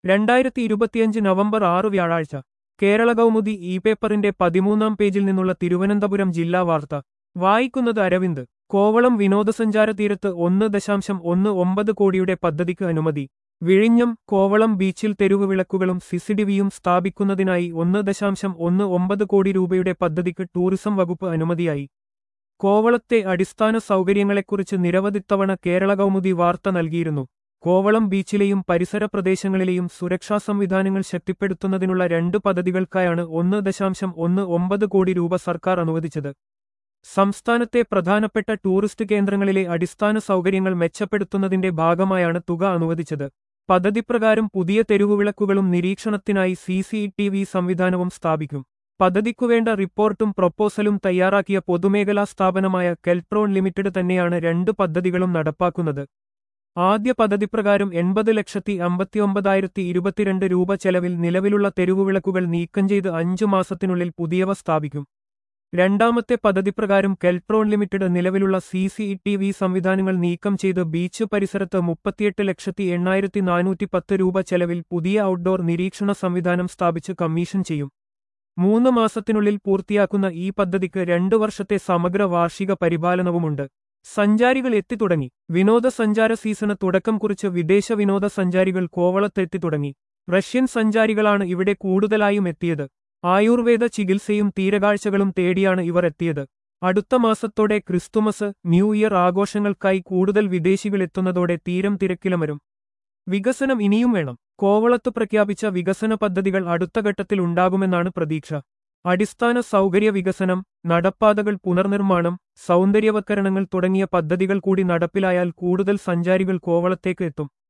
രണ്ടായിരത്തി ഇരുപത്തിയഞ്ച് നവംബർ ആറ് വ്യാഴാഴ്ച കേരള കൗമുദി ഇ പേപ്പറിന്റെ പതിമൂന്നാം പേജിൽ നിന്നുള്ള തിരുവനന്തപുരം ജില്ലാ വാർത്ത വായിക്കുന്നത് അരവിന്ദ് കോവളം വിനോദസഞ്ചാര തീരത്ത് ഒന്ന് ദശാംശം ഒന്ന് ഒമ്പത് കോടിയുടെ പദ്ധതിക്ക് അനുമതി വിഴിഞ്ഞം കോവളം ബീച്ചിൽ തെരുവ് വിളക്കുകളും സിസിഡിവിയും സ്ഥാപിക്കുന്നതിനായി ഒന്ന് ദശാംശം ഒന്ന് ഒമ്പത് കോടി രൂപയുടെ പദ്ധതിക്ക് ടൂറിസം വകുപ്പ് അനുമതിയായി കോവളത്തെ അടിസ്ഥാന സൗകര്യങ്ങളെക്കുറിച്ച് നിരവധി തവണ കേരള കൗമുദി വാർത്ത നൽകിയിരുന്നു കോവളം ബീച്ചിലെയും പരിസര പ്രദേശങ്ങളിലെയും സുരക്ഷാ സംവിധാനങ്ങൾ ശക്തിപ്പെടുത്തുന്നതിനുള്ള രണ്ട് പദ്ധതികൾക്കായാണ് ഒന്ന് ദശാംശം ഒന്ന് ഒമ്പത് കോടി രൂപ സർക്കാർ അനുവദിച്ചത് സംസ്ഥാനത്തെ പ്രധാനപ്പെട്ട ടൂറിസ്റ്റ് കേന്ദ്രങ്ങളിലെ അടിസ്ഥാന സൗകര്യങ്ങൾ മെച്ചപ്പെടുത്തുന്നതിന്റെ ഭാഗമായാണ് തുക അനുവദിച്ചത് പദ്ധതിപ്രകാരം പുതിയ തെരുവുവിളക്കുകളും നിരീക്ഷണത്തിനായി സി സി ടി വി സംവിധാനവും സ്ഥാപിക്കും പദ്ധതിക്കുവേണ്ട റിപ്പോർട്ടും പ്രൊപ്പോസലും തയ്യാറാക്കിയ പൊതുമേഖലാ സ്ഥാപനമായ കെൽട്രോൺ ലിമിറ്റഡ് തന്നെയാണ് രണ്ട് പദ്ധതികളും നടപ്പാക്കുന്നത് ആദ്യ പദ്ധതിപ്രകാരം എൺപത് ലക്ഷത്തി അമ്പത്തിയൊമ്പതായിരത്തി ഇരുപത്തിരണ്ട് രൂപ ചെലവിൽ നിലവിലുള്ള തെരുവുവിളക്കുകൾ നീക്കം ചെയ്ത് അഞ്ചു മാസത്തിനുള്ളിൽ പുതിയവ സ്ഥാപിക്കും രണ്ടാമത്തെ പദ്ധതിപ്രകാരം കെൽട്രോൺ ലിമിറ്റഡ് നിലവിലുള്ള സി സി ടി വി സംവിധാനങ്ങൾ നീക്കം ചെയ്ത് ബീച്ച് പരിസരത്ത് മുപ്പത്തിയെട്ട് ലക്ഷത്തി എണ്ണായിരത്തി നാനൂറ്റി പത്ത് രൂപ ചെലവിൽ പുതിയ ഔട്ട്ഡോർ നിരീക്ഷണ സംവിധാനം സ്ഥാപിച്ച് കമ്മീഷൻ ചെയ്യും മൂന്ന് മാസത്തിനുള്ളിൽ പൂർത്തിയാക്കുന്ന ഈ പദ്ധതിക്ക് രണ്ടു വർഷത്തെ സമഗ്ര വാർഷിക പരിപാലനവുമുണ്ട് സഞ്ചാരികൾ എത്തിത്തുടങ്ങി വിനോദസഞ്ചാര സീസണ് തുടക്കം കുറിച്ച് വിദേശ വിനോദസഞ്ചാരികൾ കോവളത്തെത്തിത്തുടങ്ങി റഷ്യൻ സഞ്ചാരികളാണ് ഇവിടെ കൂടുതലായും എത്തിയത് ആയുർവേദ ചികിത്സയും തീരകാഴ്ചകളും തേടിയാണ് ഇവർ എത്തിയത് അടുത്ത മാസത്തോടെ ക്രിസ്തുമസ് ന്യൂ ഇയർ ആഘോഷങ്ങൾക്കായി കൂടുതൽ വിദേശികൾ എത്തുന്നതോടെ തീരം തിരക്കിലമരും വികസനം ഇനിയും വേണം കോവളത്ത് പ്രഖ്യാപിച്ച വികസന പദ്ധതികൾ അടുത്ത ഘട്ടത്തിൽ ഉണ്ടാകുമെന്നാണ് പ്രതീക്ഷ അടിസ്ഥാന സൗകര്യ വികസനം നടപ്പാതകൾ പുനർനിർമ്മാണം സൗന്ദര്യവത്കരണങ്ങൾ തുടങ്ങിയ പദ്ധതികൾ കൂടി നടപ്പിലായാൽ കൂടുതൽ സഞ്ചാരികൾ കോവളത്തേക്ക് എത്തും